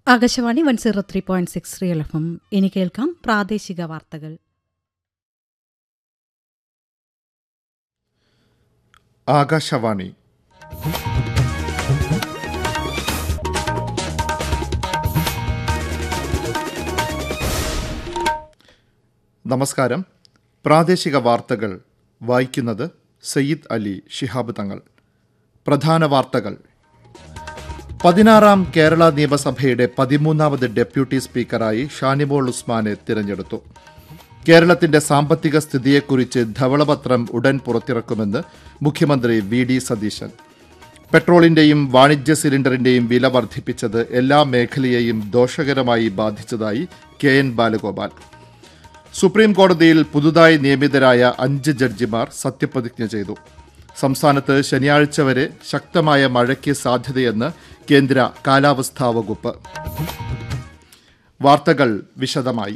Akashvani one zero three point six real F M ഇനി കേൾക്കാം പ്രാദേശിക വാർത്തകൾ ആകാശവാണി നമസ്കാരം പ്രാദേശിക വാർത്തകൾ വായിക്കുന്നത് സയ്യിദ് അലി ശിഹാബ് തങ്ങൾ പ്രധാന വാർത്തകൾ പതിനാറാം കേരള നിയമസഭയുടെ പതിമൂന്നാമത് ഡെപ്യൂട്ടി സ്പീക്കറായി ഷാനിമോൾ ഉസ്മാനെ തിരഞ്ഞെടുത്തു കേരളത്തിന്റെ സാമ്പത്തിക സ്ഥിതിയെക്കുറിച്ച് ധവളപത്രം ഉടൻ പുറത്തിറക്കുമെന്ന് മുഖ്യമന്ത്രി വി ഡി സതീശൻ പെട്രോളിന്റെയും വാണിജ്യ സിലിണ്ടറിന്റെയും വില വർദ്ധിപ്പിച്ചത് എല്ലാ മേഖലയെയും ദോഷകരമായി ബാധിച്ചതായി കെ എൻ ബാലഗോപാൽ സുപ്രീം കോടതിയിൽ പുതുതായി നിയമിതരായ അഞ്ച് ജഡ്ജിമാർ സത്യപ്രതിജ്ഞ ചെയ്തു സംസ്ഥാനത്ത് ശനിയാഴ്ച വരെ ശക്തമായ മഴയ്ക്ക് സാധ്യതയെന്ന് കേന്ദ്ര കാലാവസ്ഥാ വകുപ്പ് വാർത്തകൾ വിശദമായി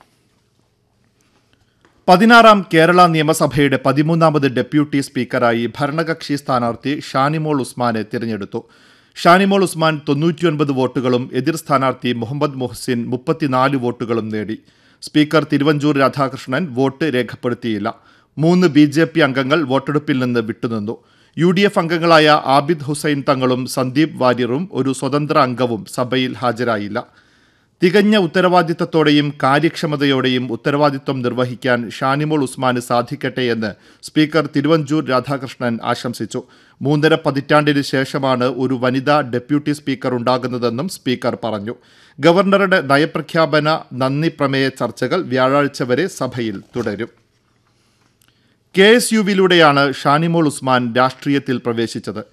പതിനാറാം കേരള നിയമസഭയുടെ പതിമൂന്നാമത് ഡെപ്യൂട്ടി സ്പീക്കറായി ഭരണകക്ഷി സ്ഥാനാർത്ഥി ഷാനിമോൾ ഉസ്മാനെ തിരഞ്ഞെടുത്തു ഷാനിമോൾ ഉസ്മാൻ തൊണ്ണൂറ്റിയൊൻപത് വോട്ടുകളും എതിർ സ്ഥാനാർത്ഥി മുഹമ്മദ് മുഹ്സിൻ മുപ്പത്തിനാല് വോട്ടുകളും നേടി സ്പീക്കർ തിരുവഞ്ചൂർ രാധാകൃഷ്ണൻ വോട്ട് രേഖപ്പെടുത്തിയില്ല മൂന്ന് ബി ജെ പി അംഗങ്ങൾ വോട്ടെടുപ്പിൽ നിന്ന് വിട്ടുനിന്നു യു ഡി എഫ് അംഗങ്ങളായ ആബിദ് ഹുസൈൻ തങ്ങളും സന്ദീപ് വാര്യറും ഒരു സ്വതന്ത്ര അംഗവും സഭയിൽ ഹാജരായില്ല തികഞ്ഞ ഉത്തരവാദിത്തത്തോടെയും കാര്യക്ഷമതയോടെയും ഉത്തരവാദിത്വം നിർവഹിക്കാൻ ഷാനിമോൾ ഉസ്മാന് സാധിക്കട്ടെ എന്ന് സ്പീക്കർ തിരുവഞ്ചൂർ രാധാകൃഷ്ണൻ ആശംസിച്ചു മൂന്നര പതിറ്റാണ്ടിന് ശേഷമാണ് ഒരു വനിതാ ഡെപ്യൂട്ടി സ്പീക്കർ ഉണ്ടാകുന്നതെന്നും സ്പീക്കർ പറഞ്ഞു ഗവർണറുടെ നയപ്രഖ്യാപന നന്ദി പ്രമേയ ചർച്ചകൾ വ്യാഴാഴ്ച വരെ സഭയിൽ തുടരും കെ എസ് യുവിലൂടെയാണ് ഷാനിമോൾ ഉസ്മാൻ രാഷ്ട്രീയത്തിൽ പ്രവേശിച്ചത്